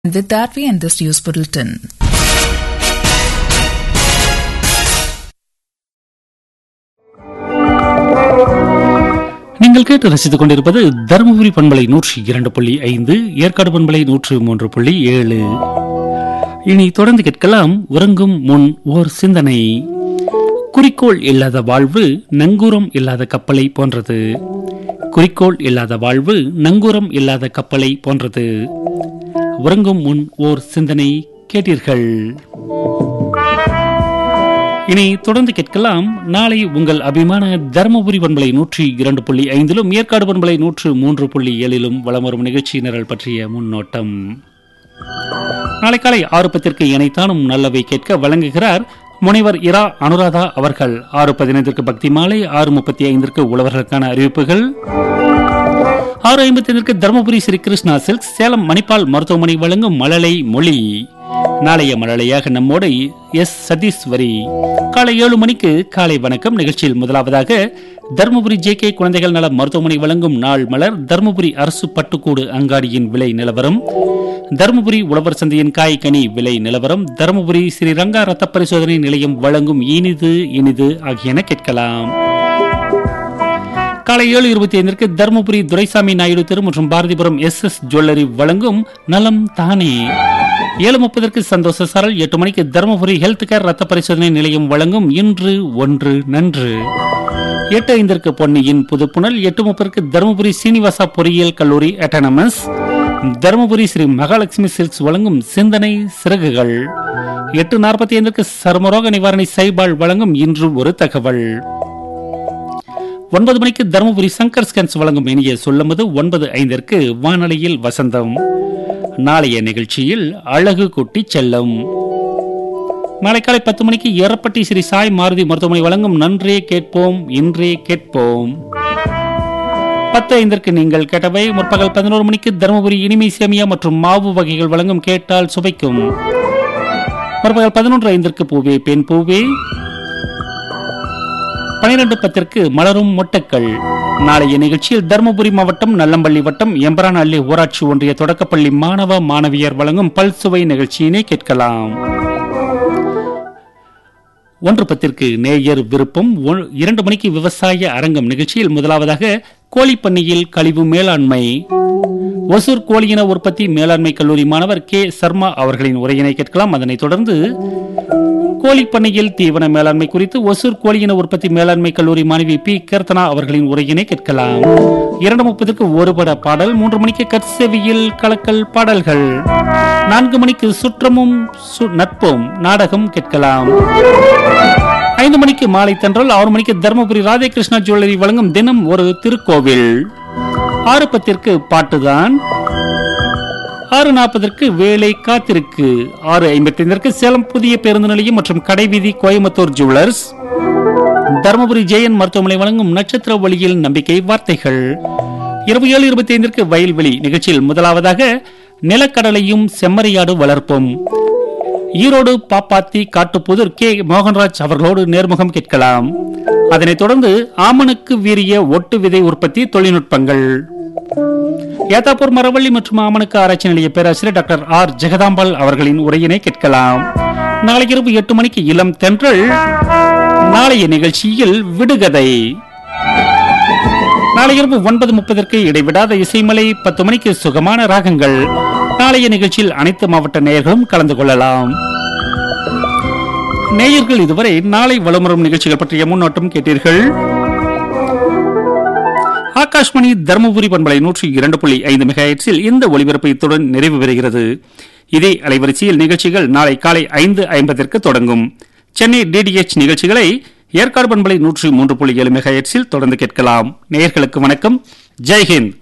And with that, we end this news bulletin. நீங்கள் கேட்டு ரசித்துக் கொண்டிருப்பது தருமபுரி பண்பலை நூற்றி இரண்டு புள்ளி ஐந்து ஏற்காடு பண்பலை நூற்று மூன்று புள்ளி ஏழு இனி தொடர்ந்து கேட்கலாம் உறங்கும் முன் ஓர் சிந்தனை குறிக்கோள் இல்லாத வாழ்வு நங்கூரம் இல்லாத கப்பலை போன்றது குறிக்கோள் இல்லாத வாழ்வு நங்கூரம் இல்லாத கப்பலை போன்றது உறங்கும் முன் ஓர் சிந்தனை கேட்டீர்கள் இனி தொடர்ந்து கேட்கலாம் நாளை உங்கள் அபிமான தருமபுரி பண்பலை நூற்றி இரண்டு புள்ளி ஐந்திலும் ஏற்காடு பண்பலை நூற்று மூன்று புள்ளி ஏழிலும் வலம் வரும் நிகழ்ச்சி நிரல் பற்றிய முன்னோட்டம் நாளை காலை ஆறு பத்திற்கு இணைத்தானும் நல்லவை கேட்க வழங்குகிறார் முனைவர் இரா அனுராதா அவர்கள் ஆறு பதினைந்திற்கு பக்தி மாலை ஆறு முப்பத்தி ஐந்திற்கு உழவர்களுக்கான அறிவிப்புகள் ஆறு ஐம்பத்தி ஐந்திற்கு தருமபுரி ஸ்ரீ கிருஷ்ணா சில்க் சேலம் மணிப்பால் மருத்துவமனை வழங்கும் மழலை மொழி நாளைய மழலையாக நம்மோடு எஸ் சதீஸ்வரி காலை ஏழு மணிக்கு காலை வணக்கம் நிகழ்ச்சியில் முதலாவதாக தருமபுரி ஜே கே குழந்தைகள் நல மருத்துவமனை வழங்கும் நாள் மலர் தருமபுரி அரசு பட்டுக்கூடு அங்காடியின் விலை நிலவரம் தருமபுரி உழவர் சந்தையின் காய் கனி விலை நிலவரம் தருமபுரி ஸ்ரீ ரங்கா ரத்த பரிசோதனை நிலையம் வழங்கும் இனிது இனிது ஆகியன கேட்கலாம் காலை ஏழு இருபத்தி ஐந்திற்கு தருமபுரி துரைசாமி நாயுடு தெரு மற்றும் பாரதிபுரம் எஸ் எஸ் ஜுவல்லரி வழங்கும் நலம் தானே ஏழு முப்பதற்கு சந்தோஷ சரல் எட்டு மணிக்கு தருமபுரி ஹெல்த் கேர் ரத்த பரிசோதனை நிலையம் வழங்கும் இன்று ஒன்று நன்று எட்டு ஐந்திற்கு பொன்னியின் புதுப்புணல் எட்டு முப்பதற்கு தருமபுரி சீனிவாசா பொறியியல் கல்லூரி அட்டானமஸ் தருமபுரி ஸ்ரீ மகாலட்சுமி சில்க்ஸ் வழங்கும் சிந்தனை சிறகுகள் எட்டு நாற்பத்தி ஐந்துக்கு சர்மரோக நிவாரணி சைபால் வழங்கும் இன்று ஒரு தகவல் ஒன்பது மணிக்கு தருமபுரி சங்கர் ஸ்கேன்ஸ் வழங்கும் இனிய சொல்லும்போது ஒன்பது ஐந்திற்கு வானொலியில் வசந்தம் நாளைய நிகழ்ச்சியில் அழகு குட்டி செல்லும் நாளை காலை பத்து மணிக்கு ஏறப்பட்டி ஸ்ரீ சாய் மாருதி மருத்துவமனை வழங்கும் நன்றே கேட்போம் இன்றே கேட்போம் பத்து ஐந்திற்கு நீங்கள் கேட்டவை முற்பகல் பதினோரு மணிக்கு தருமபுரி இனிமை சேமியா மற்றும் மாவு வகைகள் வழங்கும் கேட்டால் சுவைக்கும் முற்பகல் பதினொன்று ஐந்திற்கு பூவே பெண் பூவே பனிரெண்டு பத்திற்கு மலரும் மொட்டுக்கள் நாளைய நிகழ்ச்சியில் தருமபுரி மாவட்டம் நல்லம்பள்ளி வட்டம் எம்பரானள்ளி ஊராட்சி ஒன்றிய தொடக்கப்பள்ளி மாணவ மாணவியர் வழங்கும் பல்சுவை நிகழ்ச்சியினை கேட்கலாம் ஒன்று பத்திற்கு நேயர் விருப்பம் ஒ- இரண்டு மணிக்கு விவசாய அரங்கம் நிகழ்ச்சியில் முதலாவதாக கோழிப்பண்ணையில் கழிவு மேலாண்மை ஒசூர் கோழியின உற்பத்தி மேலாண்மை கல்லூரி மாணவர் கே சர்மா அவர்களின் உரையினை கேட்கலாம் அதனைத் தொடர்ந்து கோழிப்பண்ணையில் தீவன மேலாண்மை குறித்து ஒசூர் கோழியின உற்பத்தி மேலாண்மை கல்லூரி மாணவி பி கீர்த்தனா அவர்களின் உரையினை கேட்கலாம் இரண்டு முப்பதுக்கு ஒருபட பாடல் மூன்று மணிக்கு கற்செவியில் கலக்கல் பாடல்கள் நான்கு மணிக்கு சுற்றமும் சு- நட்பும் நாடகம் கேட்கலாம் ஐந்து மணிக்கு மாலை தென்றல் ஆறு மணிக்கு தருமபுரி ராதேகிருஷ்ணா ஜுவல்லரி வழங்கும் தினம் ஒரு திருக்கோவில் ஆறு பத்திற்கு பாட்டுதான் ஆறு நாற்பதற்கு வேலை காத்திருக்கு ஆறு ஐம்பத்தி ஐந்திற்கு சேலம் புதிய பேருந்து நிலையம் மற்றும் கடைவீதி கோயம்புத்தூர் ஜுவல்லர்ஸ் தருமபுரி ஜெயன் மருத்துவமனை வழங்கும் நட்சத்திர வழியில் நம்பிக்கை வார்த்தைகள் இருபது ஏழு இருபத்தி ஐந்திற்கு வயல்வெளி நிகழ்ச்சியில் முதலாவதாக நிலக்கடலையும் செம்மறியாடு வளர்ப்போம் ஈரோடு பாப்பாத்தி காட்டுப்புதூர் கே மோகன்ராஜ் அவர்களோடு நேர்முகம் கேட்கலாம் அதனைத் தொடர்ந்து ஆமணக்கு வீரிய ஒட்டு விதை உற்பத்தி தொழில்நுட்பங்கள் ஏத்தாப்பூர் மரவள்ளி மற்றும் ஆமணக்கு ஆராய்ச்சி நிலைய பேராசிரியர் டாக்டர் ஆர் ஜெகதாம்பாள் அவர்களின் உரையினை கேட்கலாம் நாளை இரவு எட்டு மணிக்கு இளம் தென்றல் நாளைய நிகழ்ச்சியில் விடுகதை நாளை இரவு ஒன்பது முப்பதற்கு இடைவிடாத இசைமலை பத்து மணிக்கு சுகமான ராகங்கள் நாளைய நிகழ்ச்சியில் அனைத்து மாவட்ட நேயர்களும் கலந்து கொள்ளலாம் நேயர்கள் இதுவரை நாளை வளமுறும் நிகழ்ச்சிகள் பற்றிய முன்னோட்டம் கேட்டீர்கள் ஆகாஷ்மணி தருமபுரி பண்பலை நூற்றி இரண்டு புள்ளி ஐந்து மெகாஹெட்ஸில் இந்த ஒளிபரப்பு இத்துடன் நிறைவு பெறுகிறது இதே அலைவரிசையில் நிகழ்ச்சிகள் நாளை காலை ஐந்து ஐம்பதற்கு தொடங்கும் சென்னை டிடிஎச் நிகழ்ச்சிகளை ஏற்காடு பண்பலை நூற்றி மூன்று புள்ளி ஏழு மெகாஹெட்ஸில் தொடர்ந்து கேட்கலாம் நேயர்களுக்கு வணக்கம் ஜெய்ஹிந்த்